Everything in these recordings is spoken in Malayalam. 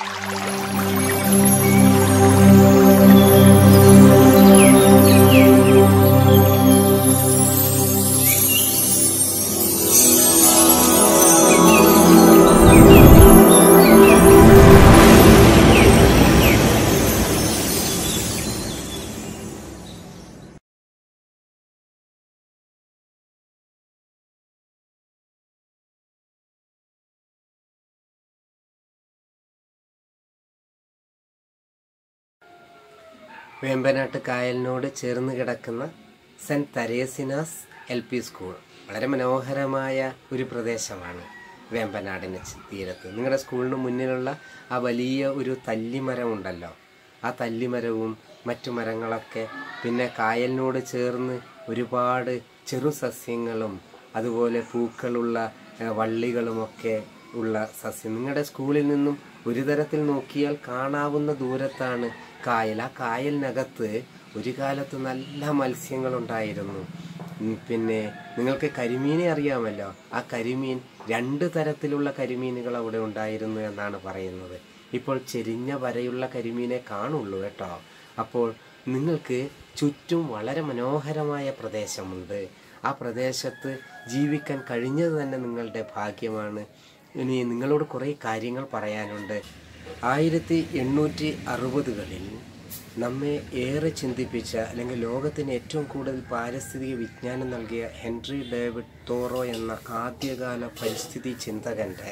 വേമ്പനാട്ട് കായലിനോട് ചേർന്ന് കിടക്കുന്ന saint Teresina's L P school വളരെ മനോഹരമായ ഒരു പ്രദേശമാണ് വേമ്പനാടിന് ചി- തീരത്ത് നിങ്ങളുടെ സ്കൂളിന് മുന്നിലുള്ള ആ വലിയ ഒരു തല്ലിമരം ഉണ്ടല്ലോ ആ തല്ലിമരവും മറ്റു മരങ്ങളൊക്കെ പിന്നെ കായലിനോട് ചേർന്ന് ഒരുപാട് ചെറു സസ്യങ്ങളും അതുപോലെ പൂക്കളുള്ള ഏഹ്, വള്ളികളുമൊക്കെ ഉള്ള സസ്യം നിങ്ങളുടെ സ്കൂളിൽ നിന്നും ഒരു തരത്തിൽ നോക്കിയാൽ കാണാവുന്ന ദൂരത്താണ് കായൽ ആ കായലിനകത്ത് ഒരു കാലത്ത് നല്ല മത്സ്യങ്ങളുണ്ടായിരുന്നു ഉം, പിന്നെ നിങ്ങൾക്ക് കരിമീനെ അറിയാമല്ലോ ആ കരിമീൻ രണ്ട് തരത്തിലുള്ള കരിമീനുകൾ അവിടെ ഉണ്ടായിരുന്നു എന്നാണ് പറയുന്നത് ഇപ്പോൾ ചെരിഞ്ഞ വരയുള്ള കരിമീനെ കാണുള്ളൂ കേട്ടോ അപ്പോൾ നിങ്ങൾക്ക് ചുറ്റും വളരെ മനോഹരമായ പ്രദേശമുണ്ട് ആ പ്രദേശത്ത് ജീവിക്കാൻ കഴിഞ്ഞത് തന്നെ നിങ്ങളുടെ ഭാഗ്യമാണ് ഇനി നിങ്ങളോട് കുറേ കാര്യങ്ങൾ പറയാനുണ്ട് ആയിരത്തി എണ്ണൂറ്റി അറുപതുകളിൽ നമ്മെ ഏറെ ചിന്തിപ്പിച്ച അല്ലെങ്കിൽ ലോകത്തിന് ഏറ്റവും കൂടുതൽ പാരിസ്ഥിതിക വിജ്ഞാനം നൽകിയ ഹെൻറി ഡേവിഡ് തോറോ എന്ന ആദ്യകാല പരിസ്ഥിതി ചിന്തകൻ്റെ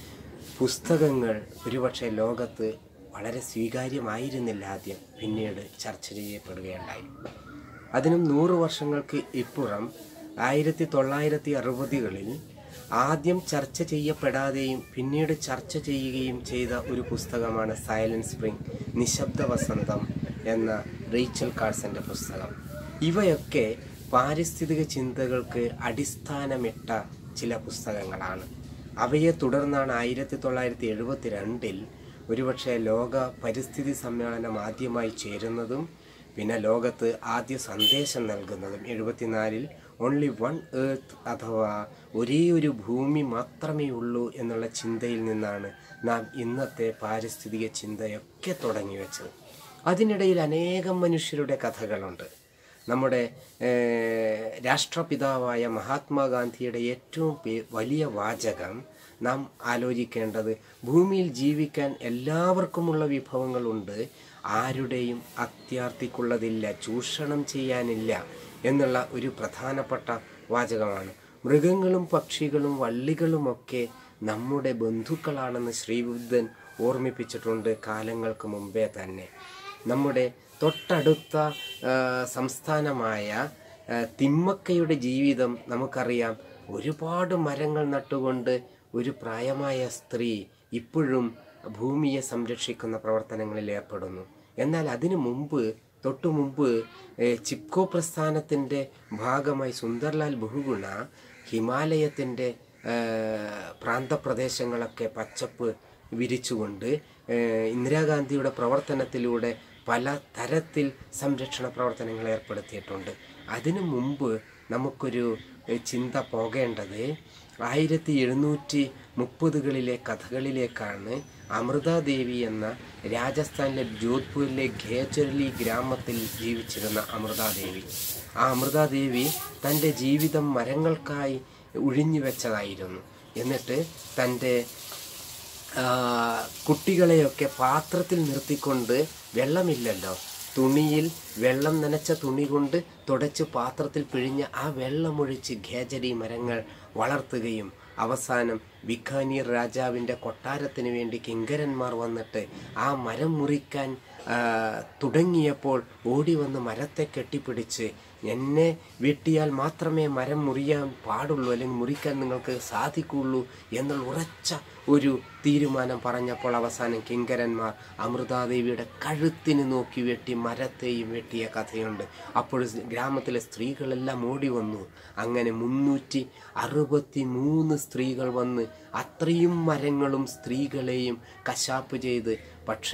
പുസ്തകങ്ങൾ ഒരുപക്ഷെ ലോകത്ത് വളരെ സ്വീകാര്യമായിരുന്നില്ല ആദ്യം പിന്നീട് ചർച്ച ചെയ്യപ്പെടുകയുണ്ടായി അതിനും നൂറ് വർഷങ്ങൾക്ക് ഇപ്പുറം ആയിരത്തി തൊള്ളായിരത്തി അറുപതുകളിൽ ആദ്യം ചർച്ച ചെയ്യപ്പെടാതെയും പിന്നീട് ചർച്ച ചെയ്യുകയും ചെയ്ത ഒരു പുസ്തകമാണ് സൈലന്റ് സ്പ്രിംഗ് നിശബ്ദ വസന്തം എന്ന റീച്ചൽ കാഴ്സന്റെ പുസ്തകം ഇവയൊക്കെ പാരിസ്ഥിതിക ചിന്തകൾക്ക് അടിസ്ഥാനമിട്ട ചില പുസ്തകങ്ങളാണ് അവയെ തുടർന്നാണ് ആയിരത്തി തൊള്ളായിരത്തി എഴുപത്തി രണ്ടിൽ ഒരുപക്ഷെ ലോക പരിസ്ഥിതി സമ്മേളനം ആദ്യമായി ചേരുന്നതും പിന്നെ ലോകത്ത് ആദ്യ സന്ദേശം നൽകുന്നതും എഴുപത്തിനാലിൽ ഓൺലി വൺ ഏർത്ത് അഥവാ ഒരേ ഒരു ഭൂമി മാത്രമേ ഉള്ളൂ എന്നുള്ള ചിന്തയിൽ നിന്നാണ് നാം ഇന്നത്തെ പാരിസ്ഥിതിക ചിന്തയൊക്കെ തുടങ്ങി വെച്ചത് അതിനിടയിൽ അനേകം മനുഷ്യരുടെ കഥകളുണ്ട് നമ്മുടെ ഏഹ്, രാഷ്ട്രപിതാവായ മഹാത്മാഗാന്ധിയുടെ ഏറ്റവും പേ- വലിയ വാചകം നാം ആലോചിക്കേണ്ടത് ഭൂമിയിൽ ജീവിക്കാൻ എല്ലാവർക്കുമുള്ള വിഭവങ്ങളുണ്ട് ആരുടെയും അത്യാർത്തിക്കുള്ളതില്ല ചൂഷണം ചെയ്യാനില്ല എന്നുള്ള ഒരു പ്രധാനപ്പെട്ട വാചകമാണ് മൃഗങ്ങളും പക്ഷികളും വള്ളികളുമൊക്കെ നമ്മുടെ ബന്ധുക്കളാണെന്ന് ശ്രീബുദ്ധൻ ഓർമ്മിപ്പിച്ചിട്ടുണ്ട് കാലങ്ങൾക്ക് മുമ്പേ തന്നെ നമ്മുടെ തൊട്ടടുത്ത ആ, സംസ്ഥാനമായ ആ, തിമ്മക്കയുടെ ജീവിതം നമുക്കറിയാം ഒരുപാട് മരങ്ങൾ നട്ടുകൊണ്ട് ഒരു പ്രായമായ സ്ത്രീ ഇപ്പോഴും ഭൂമിയെ സംരക്ഷിക്കുന്ന പ്രവർത്തനങ്ങളിൽ ഏർപ്പെടുന്നു എന്നാൽ അതിനു മുമ്പ് തൊട്ടു മുമ്പ് ഏ, ചിപ്കോ പ്രസ്ഥാനത്തിൻ്റെ ഭാഗമായി സുന്ദർലാൽ ബഹുഗുണ ഹിമാലയത്തിൻ്റെ പ്രാന്തപ്രദേശങ്ങളൊക്കെ പച്ചപ്പ് വിരിച്ചുകൊണ്ട് ഏഹ്, ഇന്ദിരാഗാന്ധിയുടെ പ്രവർത്തനത്തിലൂടെ പല തരത്തിൽ സംരക്ഷണ പ്രവർത്തനങ്ങൾ ഏർപ്പെടുത്തിയിട്ടുണ്ട് അതിനു മുമ്പ് നമുക്കൊരു ഏഹ്, ചിന്ത പോകേണ്ടത് ആയിരത്തി എഴുന്നൂറ്റി മുപ്പതുകളിലെ കഥകളിലേക്കാണ് അമൃതാദേവി എന്ന രാജസ്ഥാനിലെ ജോധ്പൂരിലെ ഖേജർലി ഗ്രാമത്തിൽ ജീവിച്ചിരുന്ന അമൃതാദേവി ആ അമൃതാദേവി തൻ്റെ ജീവിതം മരങ്ങൾക്കായി ഒഴിഞ്ഞു വെച്ചതായിരുന്നു എന്നിട്ട് തൻ്റെ ആ, കുട്ടികളെയൊക്കെ പാത്രത്തിൽ നിർത്തിക്കൊണ്ട് വെള്ളമില്ലല്ലോ തുണിയിൽ വെള്ളം നനച്ച തുണി കൊണ്ട് തുടച്ച് പാത്രത്തിൽ പിഴിഞ്ഞ് ആ വെള്ളമൊഴിച്ച് ഖേജരി മരങ്ങൾ വളർത്തുകയും അവസാനം ബിക്കാനീർ രാജാവിൻ്റെ കൊട്ടാരത്തിന് വേണ്ടി കിങ്കരന്മാർ വന്നിട്ട് ആ മരം മുറിക്കാൻ ആ, തുടങ്ങിയപ്പോൾ ഓടി വന്ന് മരത്തെ കെട്ടിപ്പിടിച്ച് എന്നെ വെട്ടിയാൽ മാത്രമേ മരം മുറിയാൻ പാടുള്ളൂ അല്ലെങ്കിൽ മുറിക്കാൻ നിങ്ങൾക്ക് സാധിക്കുള്ളൂ എന്നുള്ള ഉറച്ച ഒരു തീരുമാനം പറഞ്ഞപ്പോൾ അവസാനം കിങ്കരന്മാർ അമൃതാദേവിയുടെ കഴുത്തിന് നോക്കി വെട്ടി മരത്തെയും വെട്ടിയ കഥയുണ്ട് അപ്പോൾ ഗ്രാമത്തിലെ സ്ത്രീകളെല്ലാം ഓടി വന്നു അങ്ങനെ മുന്നൂറ്റി അറുപത്തി മൂന്ന് സ്ത്രീകൾ വന്ന് അത്രയും മരങ്ങളും സ്ത്രീകളെയും കശാപ്പ് ചെയ്ത് പക്ഷേ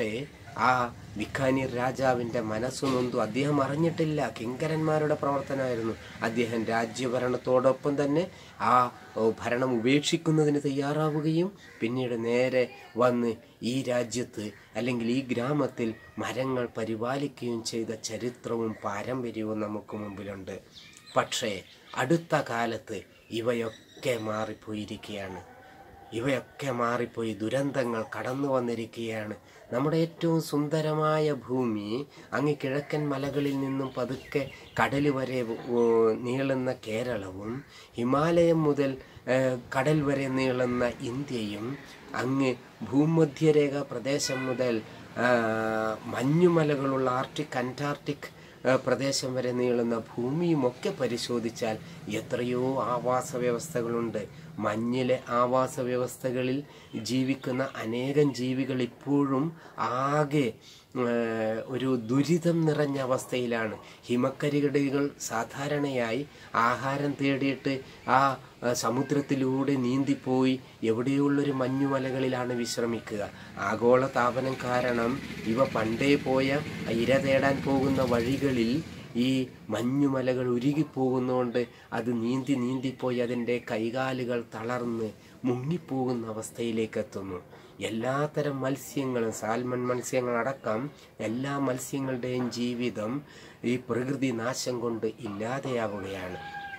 ആ വിക്കാനീർ രാജാവിൻ്റെ മനസ്സു നൊന്തു അദ്ദേഹം അറിഞ്ഞിട്ടില്ല കിങ്കരന്മാരുടെ പ്രവർത്തനമായിരുന്നു അദ്ദേഹം രാജ്യഭരണത്തോടൊപ്പം തന്നെ ആ ഓ, ഭരണം ഉപേക്ഷിക്കുന്നതിന് തയ്യാറാവുകയും പിന്നീട് നേരെ വന്ന് ഈ രാജ്യത്ത് അല്ലെങ്കിൽ ഈ ഗ്രാമത്തിൽ മരങ്ങൾ പരിപാലിക്കുകയും ചെയ്ത ചരിത്രവും പാരമ്പര്യവും നമുക്ക് മുമ്പിലുണ്ട് പക്ഷേ അടുത്ത കാലത്ത് ഇവയൊക്കെ മാറിപ്പോയിരിക്കുകയാണ് ഇവയൊക്കെ മാറിപ്പോയി ദുരന്തങ്ങൾ കടന്നു വന്നിരിക്കുകയാണ് നമ്മുടെ ഏറ്റവും സുന്ദരമായ ഭൂമി അങ്ങ് കിഴക്കൻ മലകളിൽ നിന്നും പതുക്കെ കടൽ വരെ ഓ, നീളുന്ന കേരളവും ഹിമാലയം മുതൽ ഏ, കടൽ വരെ നീളുന്ന ഇന്ത്യയും അങ്ങ് ഭൂമധ്യരേഖ പ്രദേശം മുതൽ ആ, മഞ്ഞുമലകളുള്ള ആർട്ടിക് അന്റാർട്ടിക് ആ, പ്രദേശം വരെ നീളുന്ന ഭൂമിയുമൊക്കെ പരിശോധിച്ചാൽ എത്രയോ ആവാസ വ്യവസ്ഥകളുണ്ട് മഞ്ഞിലെ ആവാസ വ്യവസ്ഥകളിൽ ജീവിക്കുന്ന അനേകം ജീവികൾ ഇപ്പോഴും ആകെ ആ, ഒരു ദുരിതം നിറഞ്ഞ അവസ്ഥയിലാണ് ഹിമക്കരികടികൾ സാധാരണയായി ആഹാരം തേടിയിട്ട് ആ ആ, സമുദ്രത്തിലൂടെ നീന്തിപ്പോയി എവിടെയുള്ളൊരു മഞ്ഞുമലകളിലാണ് വിശ്രമിക്കുക ആഗോള താപനം കാരണം ഇവ പണ്ടേ പോയ ഇര തേടാൻ പോകുന്ന വഴികളിൽ ഈ മഞ്ഞുമലകൾ ഉരുകിപ്പോകുന്നതുകൊണ്ട് അത് നീന്തി നീന്തിപ്പോയി അതിൻ്റെ കൈകാലുകൾ തളർന്ന് മുങ്ങിപ്പോകുന്ന അവസ്ഥയിലേക്ക് എത്തുന്നു എല്ലാത്തരം മത്സ്യങ്ങളും സാൽമൺ മത്സ്യങ്ങളടക്കം എല്ലാ മത്സ്യങ്ങളുടെയും ജീവിതം ഈ പ്രകൃതി നാശം കൊണ്ട് ഇല്ലാതെയാവുകയാണ്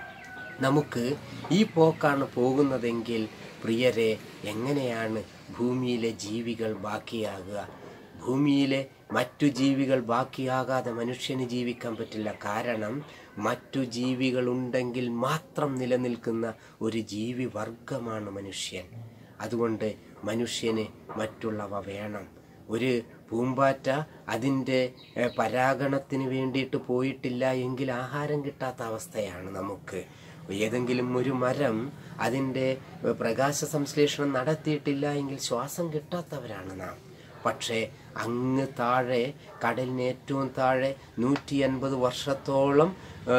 നമുക്ക് ഈ പോക്കാണ് പോകുന്നതെങ്കിൽ പ്രിയരെ എങ്ങനെയാണ് ഭൂമിയിലെ ജീവികൾ ബാക്കിയാകുക ഭൂമിയിലെ മറ്റു ജീവികൾ ബാക്കിയാകാതെ മനുഷ്യന് ജീവിക്കാൻ പറ്റില്ല കാരണം മറ്റു ജീവികൾ ഉണ്ടെങ്കിൽ മാത്രം നിലനിൽക്കുന്ന ഒരു ജീവി വർഗമാണ് മനുഷ്യൻ അതുകൊണ്ട് മനുഷ്യന് മറ്റുള്ളവ വേണം ഒരു പൂമ്പാറ്റ അതിൻ്റെ ഏഹ്, പരാഗണത്തിന് വേണ്ടിയിട്ട് പോയിട്ടില്ല എങ്കിൽ ആഹാരം കിട്ടാത്ത അവസ്ഥയാണ് നമുക്ക് ഏതെങ്കിലും ഒരു മരം അതിൻ്റെ ഏഹ്, പ്രകാശ സംശ്ലേഷണം നടത്തിയിട്ടില്ല എങ്കിൽ ശ്വാസം കിട്ടാത്തവരാണ് നാം പക്ഷേ അങ്ങ് താഴെ കടലിന് ഏറ്റവും താഴെ നൂറ്റി അൻപത് വർഷത്തോളം ആ,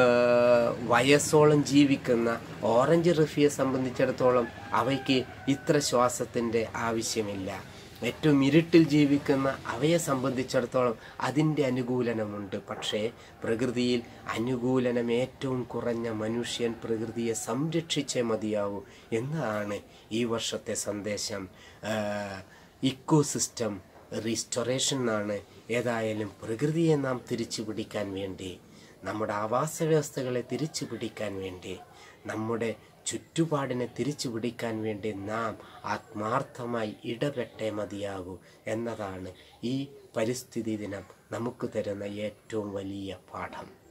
വയസ്സോളം ജീവിക്കുന്ന ഓറഞ്ച് റിഫിയെ സംബന്ധിച്ചിടത്തോളം അവയ്ക്ക് ഇത്ര ശ്വാസത്തിൻ്റെ ആവശ്യമില്ല ഏറ്റവും ഇരുട്ടിൽ ജീവിക്കുന്ന അവയെ സംബന്ധിച്ചിടത്തോളം അതിൻ്റെ അനുകൂലനമുണ്ട് പക്ഷേ പ്രകൃതിയിൽ അനുകൂലനം ഏറ്റവും കുറഞ്ഞ മനുഷ്യൻ പ്രകൃതിയെ സംരക്ഷിച്ചേ മതിയാവൂ എന്നതാണ് ഈ വർഷത്തെ സന്ദേശം ഇക്കോസിസ്റ്റം റീസ്റ്റോറേഷൻ എന്നാണ് ഏതായാലും പ്രകൃതിയെ നാം തിരിച്ചു പിടിക്കാൻ വേണ്ടി നമ്മുടെ ആവാസ വ്യവസ്ഥകളെ തിരിച്ചു പിടിക്കാൻ വേണ്ടി നമ്മുടെ ചുറ്റുപാടിനെ തിരിച്ചു പിടിക്കാൻ വേണ്ടി നാം ആത്മാർത്ഥമായി ഇടപെട്ടേ മതിയാകൂ എന്നതാണ് ഈ പരിസ്ഥിതി ദിനം നമുക്ക് തരുന്ന ഏറ്റവും വലിയ പാഠം